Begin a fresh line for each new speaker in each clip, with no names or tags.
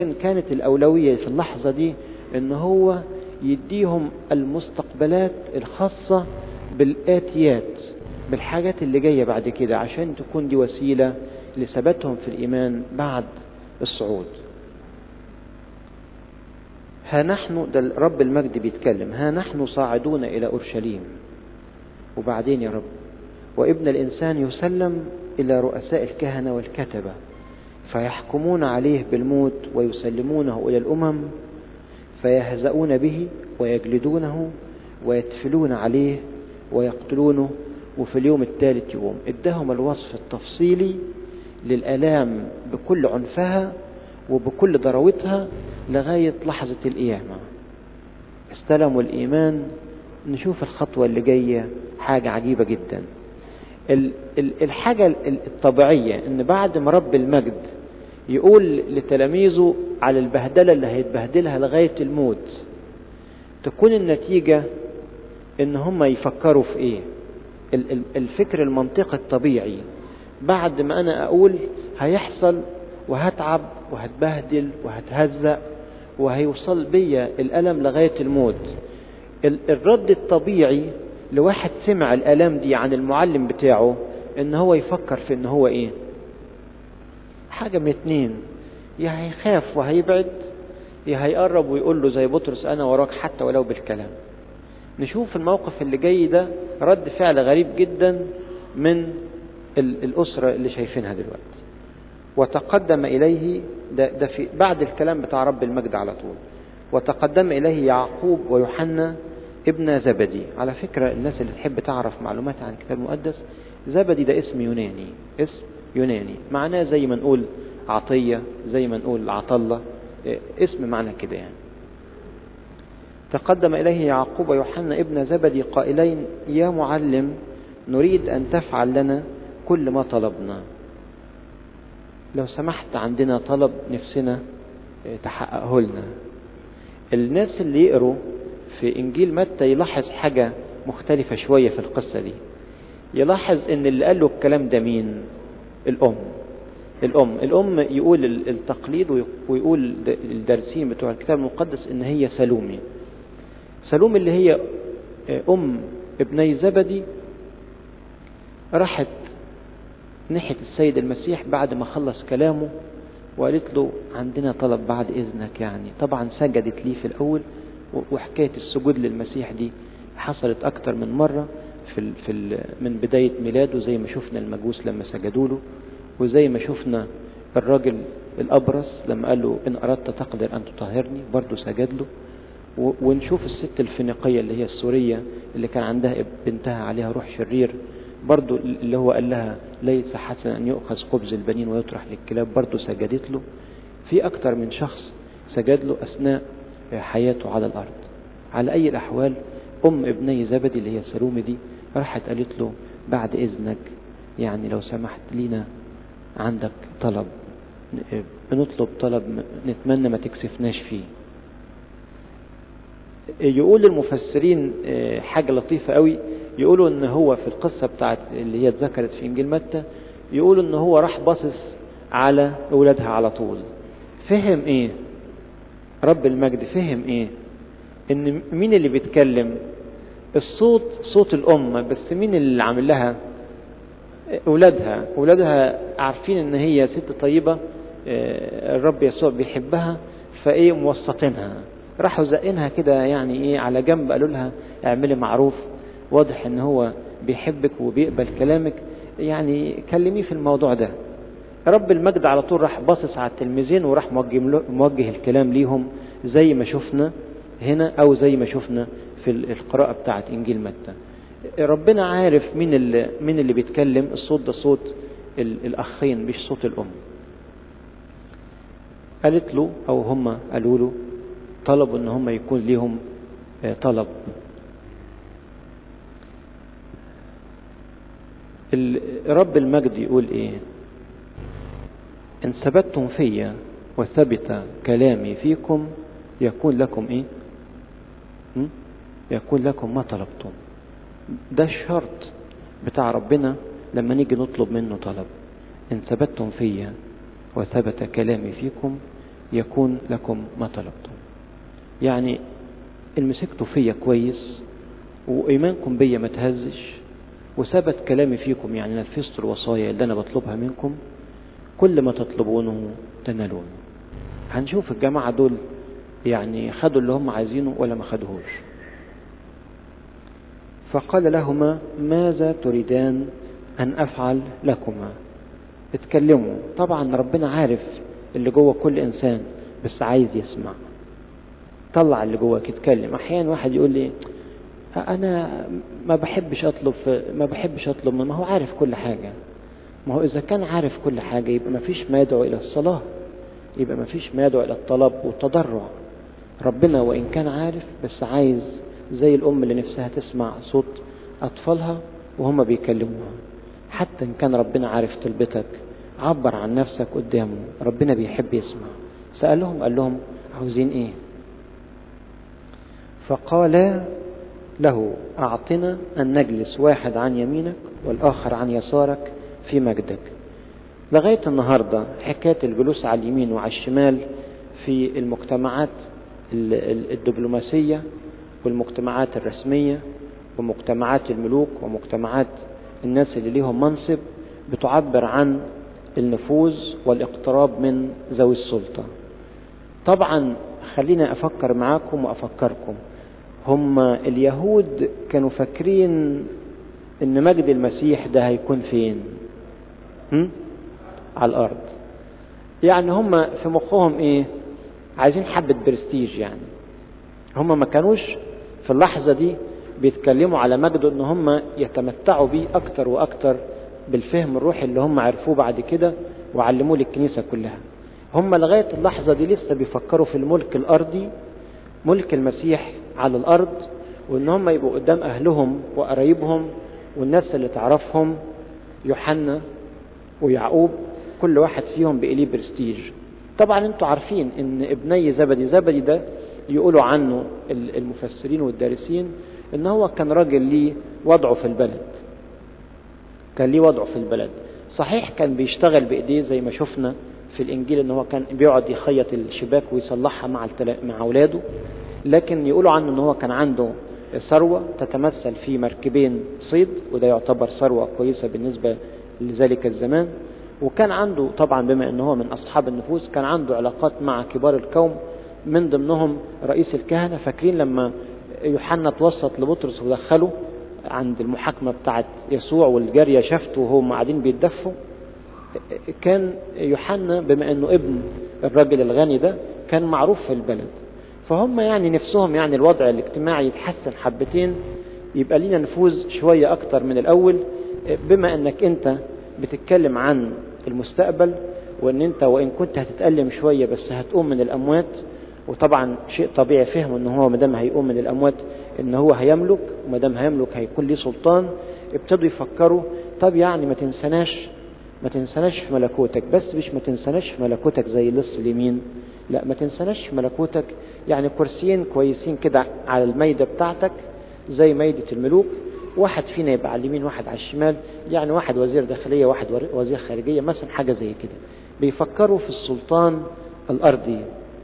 كانت الأولوية في اللحظة دي ان هو يديهم المستقبلات الخاصة بالآتيات بالحاجات اللي جاية بعد كده عشان تكون دي وسيلة لثباتهم في الإيمان بعد الصعود ها نحن ده رب المجد بيتكلم ها نحن صاعدون إلى أورشليم وبعدين يا رب وابن الإنسان يسلم إلى رؤساء الكهنة والكتبة فيحكمون عليه بالموت ويسلمونه إلى الأمم فيهزؤون به ويجلدونه ويتفلون عليه ويقتلونه وفي اليوم الثالث يقوم ادهم الوصف التفصيلي للآلام بكل عنفها وبكل ضراوتها لغاية لحظة القيامة استلموا الإيمان نشوف الخطوة اللي جاية حاجة عجيبة جدا الحاجة الطبيعية ان بعد ما رب المجد يقول لتلاميذه على البهدلة اللي هيتبهدلها لغاية الموت تكون النتيجة ان هم يفكروا في ايه الفكر المنطقي الطبيعي بعد ما انا اقول هيحصل وهتعب وهتبهدل وهتهزأ وهيوصل بيا الألم لغاية الموت الرد الطبيعي لواحد سمع الآلام دي عن المعلم بتاعه ان هو يفكر في ان هو ايه حاجة من اتنين يا هيخاف وهيبعد يا هيقرب ويقول له زي بطرس انا وراك حتى ولو بالكلام نشوف الموقف اللي جاي ده رد فعل غريب جدا من الأسرة اللي شايفينها دلوقتي وتقدم إليه ده, ده في بعد الكلام بتاع رب المجد على طول وتقدم إليه يعقوب ويوحنا ابن زبدي على فكرة الناس اللي تحب تعرف معلومات عن الكتاب المقدس زبدي ده اسم يوناني اسم يوناني معناه زي ما نقول عطية زي ما نقول عطلة اسم معنى كده يعني تقدم إليه يعقوب ويوحنا ابن زبدي قائلين يا معلم نريد أن تفعل لنا كل ما طلبنا لو سمحت عندنا طلب نفسنا تحققه لنا الناس اللي يقروا في إنجيل متى يلاحظ حاجة مختلفة شوية في القصة دي يلاحظ ان اللي قال له الكلام ده مين الأم الأم الأم يقول التقليد ويقول الدارسين بتوع الكتاب المقدس ان هي سلومي سلوم اللي هي أم ابني زبدي راحت ناحية السيد المسيح بعد ما خلص كلامه وقالت له عندنا طلب بعد إذنك يعني طبعا سجدت ليه في الأول وحكاية السجود للمسيح دي حصلت أكتر من مرة في ال في ال من بداية ميلاده زي ما شفنا المجوس لما سجدوا له وزي ما شفنا الراجل الأبرص لما قال له إن أردت تقدر أن تطهرني برضه سجد له ونشوف الست الفينيقية اللي هي السورية اللي كان عندها بنتها عليها روح شرير برضو اللي هو قال لها ليس حسنا أن يؤخذ خبز البنين ويطرح للكلاب برضو سجدت له في أكتر من شخص سجد له أثناء حياته على الأرض على أي الأحوال أم ابني زبدي اللي هي سلومي دي راحت قالت له بعد إذنك يعني لو سمحت لينا عندك طلب بنطلب طلب نتمنى ما تكسفناش فيه يقول المفسرين حاجة لطيفة قوي يقولوا ان هو في القصة بتاعت اللي هي اتذكرت في انجيل متى يقولوا ان هو راح باصص على اولادها على طول فهم ايه رب المجد فهم ايه ان مين اللي بيتكلم الصوت صوت الام بس مين اللي عامل لها اولادها اولادها عارفين ان هي ست طيبة الرب يسوع بيحبها فايه موسطينها راحوا زقينها كده يعني ايه على جنب قالوا لها اعملي معروف واضح ان هو بيحبك وبيقبل كلامك يعني كلميه في الموضوع ده رب المجد على طول راح باصص على التلميذين وراح موجه, موجه الكلام ليهم زي ما شفنا هنا او زي ما شفنا في القراءة بتاعت انجيل متى ربنا عارف مين اللي مين اللي بيتكلم الصوت ده صوت الاخين مش صوت الام قالت له او هم قالوا له طلبوا ان هم يكون ليهم طلب رب المجد يقول ايه ان ثبتتم فيا وثبت كلامي فيكم يكون لكم ايه م? يكون لكم ما طلبتم ده الشرط بتاع ربنا لما نيجي نطلب منه طلب ان ثبتتم فيا وثبت كلامي فيكم يكون لكم ما طلبتم يعني المسكتوا فيا كويس وإيمانكم بيا ما تهزش وثبت كلامي فيكم يعني نفذتوا الوصايا اللي أنا بطلبها منكم كل ما تطلبونه تنالونه هنشوف الجماعة دول يعني خدوا اللي هم عايزينه ولا ما خدوهوش فقال لهما ماذا تريدان أن أفعل لكما اتكلموا طبعا ربنا عارف اللي جوه كل إنسان بس عايز يسمع طلع اللي جواك اتكلم أحيانا واحد يقول لي أنا ما بحبش أطلب ما بحبش أطلب ما هو عارف كل حاجة ما هو إذا كان عارف كل حاجة يبقى ما فيش ما يدعو إلى الصلاة يبقى ما فيش ما يدعو إلى الطلب والتضرع ربنا وإن كان عارف بس عايز زي الأم اللي نفسها تسمع صوت أطفالها وهم بيكلموها حتى إن كان ربنا عارف طلبتك عبر عن نفسك قدامه ربنا بيحب يسمع سألهم قال لهم عاوزين إيه فقال له أعطنا أن نجلس واحد عن يمينك والآخر عن يسارك في مجدك لغاية النهاردة حكاية الجلوس على اليمين وعلى الشمال في المجتمعات الدبلوماسية والمجتمعات الرسمية ومجتمعات الملوك ومجتمعات الناس اللي ليهم منصب بتعبر عن النفوذ والاقتراب من ذوي السلطة طبعا خلينا أفكر معاكم وأفكركم هم اليهود كانوا فاكرين ان مجد المسيح ده هيكون فين هم؟ على الارض يعني هم في مخهم ايه عايزين حبة برستيج يعني هم ما كانوش في اللحظة دي بيتكلموا على مجده ان هم يتمتعوا بيه اكتر واكتر بالفهم الروحي اللي هم عرفوه بعد كده وعلموه للكنيسة كلها هم لغاية اللحظة دي لسه بيفكروا في الملك الارضي ملك المسيح على الارض وان هم يبقوا قدام اهلهم وقرايبهم والناس اللي تعرفهم يوحنا ويعقوب كل واحد فيهم بإليه برستيج طبعا انتوا عارفين ان ابني زبدي زبدي ده يقولوا عنه المفسرين والدارسين ان هو كان راجل ليه وضعه في البلد كان ليه وضعه في البلد صحيح كان بيشتغل بايديه زي ما شفنا في الانجيل ان هو كان بيقعد يخيط الشباك ويصلحها مع مع اولاده لكن يقولوا عنه ان هو كان عنده ثروة تتمثل في مركبين صيد وده يعتبر ثروة كويسة بالنسبة لذلك الزمان وكان عنده طبعا بما انه هو من اصحاب النفوس كان عنده علاقات مع كبار القوم من ضمنهم رئيس الكهنة فاكرين لما يوحنا توسط لبطرس ودخله عند المحاكمة بتاعت يسوع والجارية شافته وهم قاعدين بيتدفوا كان يوحنا بما انه ابن الراجل الغني ده كان معروف في البلد فهم يعني نفسهم يعني الوضع الاجتماعي يتحسن حبتين يبقى لينا نفوذ شوية أكتر من الأول بما أنك أنت بتتكلم عن المستقبل وأن أنت وإن كنت هتتألم شوية بس هتقوم من الأموات وطبعا شيء طبيعي فهم أن هو مدام هيقوم من الأموات أن هو هيملك ومدام هيملك هيكون ليه سلطان ابتدوا يفكروا طب يعني ما تنسناش ما تنسناش في ملكوتك بس مش ما تنسناش في ملكوتك زي اللص اليمين لا ما تنسناش في ملكوتك يعني كرسيين كويسين كده على الميدة بتاعتك زي ميدة الملوك واحد فينا يبقى على اليمين واحد على الشمال يعني واحد وزير داخلية واحد وزير خارجية مثلا حاجة زي كده بيفكروا في السلطان الأرضي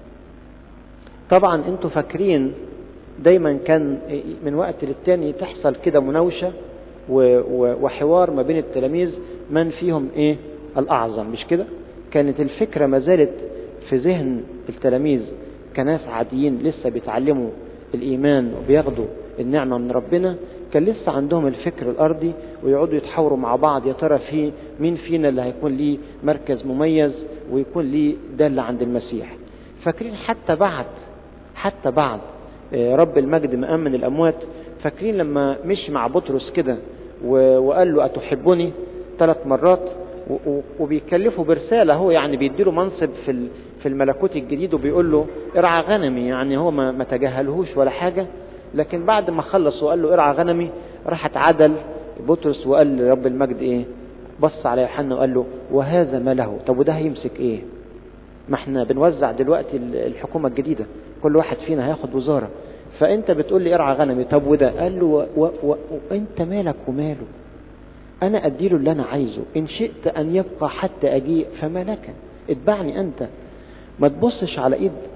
طبعا انتوا فاكرين دايما كان من وقت للتاني تحصل كده مناوشة وحوار ما بين التلاميذ من فيهم ايه الأعظم مش كده كانت الفكرة ما زالت في ذهن التلاميذ كناس عاديين لسه بيتعلموا الإيمان وبياخدوا النعمة من ربنا كان لسه عندهم الفكر الأرضي ويقعدوا يتحاوروا مع بعض يا ترى في مين فينا اللي هيكون ليه مركز مميز ويكون ليه دالة عند المسيح فاكرين حتى بعد حتى بعد رب المجد مأمن الأموات فاكرين لما مشي مع بطرس كده وقال له أتحبني ثلاث مرات وبيكلفه برسالة هو يعني بيديله منصب في في الملكوت الجديد وبيقول له ارعى غنمي يعني هو ما تجاهلهوش ولا حاجة لكن بعد ما خلص وقال له ارعى غنمي راح اتعدل بطرس وقال لرب المجد ايه بص على يوحنا وقال له وهذا ما له طب وده هيمسك ايه ما احنا بنوزع دلوقتي الحكومة الجديدة كل واحد فينا هياخد وزارة فانت بتقول لي ارعى غنمي طب وده قال له وانت مالك وماله انا اديله اللي انا عايزه ان شئت ان يبقى حتى اجيء فما لك اتبعني انت ما تبصش على ايد